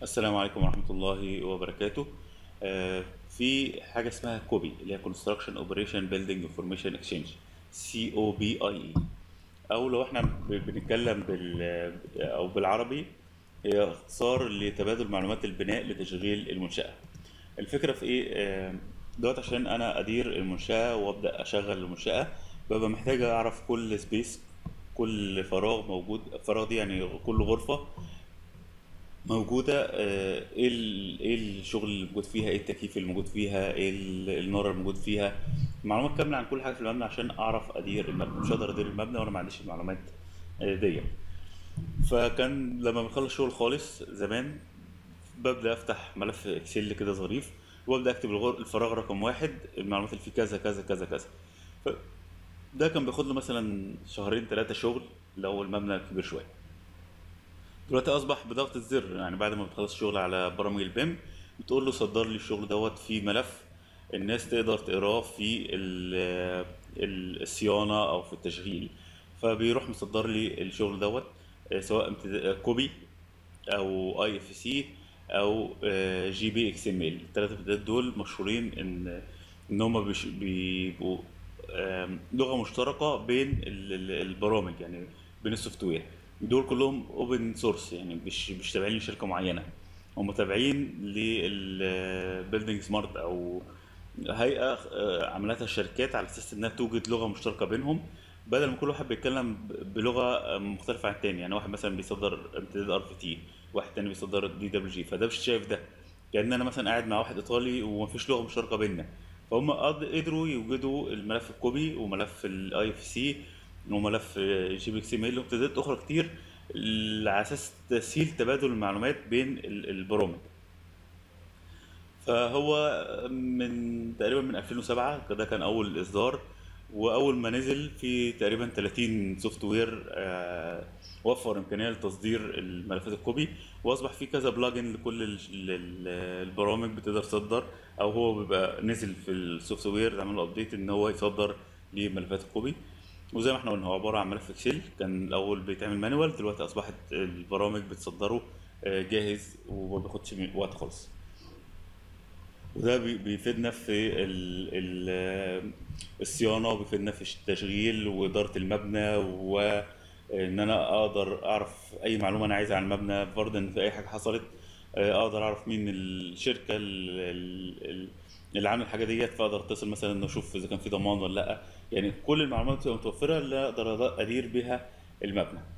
السلام عليكم ورحمة الله وبركاته آه، في حاجة اسمها كوبي اللي هي Construction Operation Building Information Exchange سي او بي اي اي او لو احنا ب- بنتكلم بال او بالعربي هي اختصار لتبادل معلومات البناء لتشغيل المنشأة الفكرة في ايه آه، دوت عشان انا ادير المنشأة وابدأ اشغل المنشأة ببقى محتاج اعرف كل سبيس كل فراغ موجود فراغ دي يعني كل غرفة موجودة آه، ايه ال- ايه الشغل اللي موجود فيها ايه التكييف اللي موجود فيها ايه ال- النار اللي موجود فيها معلومات كاملة عن كل حاجة في المبنى عشان اعرف ادير المبنى مش هقدر ادير المبنى وانا ما عنديش المعلومات آه، دي فكان لما بخلص شغل خالص زمان ببدأ افتح ملف اكسل كده ظريف وابدأ اكتب الغر- الفراغ رقم واحد المعلومات اللي فيه كذا كذا كذا كذا ده كان بياخد له مثلا شهرين ثلاثة شغل لو المبنى كبير شوية دلوقتي اصبح بضغط الزر يعني بعد ما بتخلص شغل على برامج البيم بتقول له صدر لي الشغل دوت في ملف الناس تقدر تقراه في ال- ال- الصيانه او في التشغيل فبيروح مصدر لي الشغل دوت آه، سواء امتد- كوبي او اي اف سي او آه، جي بي اكس ام ال الثلاثه امتدادات دول مشهورين ان ان هم بيش- بيبقوا آم، لغه مشتركه بين ال- ال- البرامج يعني بين السوفت وير دول كلهم اوبن سورس يعني مش مش تابعين لشركه معينه هم تابعين للبيلدينج سمارت او هيئه آه، عملتها الشركات على اساس انها توجد لغه مشتركه بينهم بدل ما كل واحد بيتكلم ب- بلغه آه، مختلفه عن التاني يعني واحد مثلا بيصدر امتداد ار في تي واحد تاني بيصدر دي دبليو جي فده مش شايف ده كان انا مثلا قاعد مع واحد ايطالي ومفيش لغه مشتركه بيننا فهم قد- قدروا يوجدوا الملف الكوبي وملف الاي اف سي وملف جي بي اكس ام ال وامتدادات اخرى كتير على اساس تسهيل تبادل المعلومات بين ال- البرامج فهو من تقريبا من 2007 ده كان اول اصدار واول ما نزل في تقريبا 30 سوفت وير آه، وفر امكانيه لتصدير الملفات الكوبي واصبح في كذا بلجن لكل ال- ال- البرامج بتقدر تصدر او هو بيبقى نزل في السوفت وير تعمل له ابديت ان هو يصدر لملفات الكوبي وزي ما احنا قلنا هو عباره عن ملف اكسل كان الاول بيتعمل مانوال دلوقتي اصبحت البرامج بتصدره آه، جاهز وما بياخدش وقت خالص وده بي- بيفيدنا في ال ال الصيانة وبيفيدنا في التشغيل وإدارة المبنى وإن أنا أقدر أعرف أي معلومة أنا عايزها عن المبنى برضه إن في أي حاجة حصلت آه، أقدر أعرف مين الشركة ال- ال- ال- اللي عامل الحاجة ديت فأقدر أتصل مثلا إنه أشوف إذا كان في ضمان ولا لأ يعني كل المعلومات بتبقى متوفرة اللي أقدر أدير بيها المبنى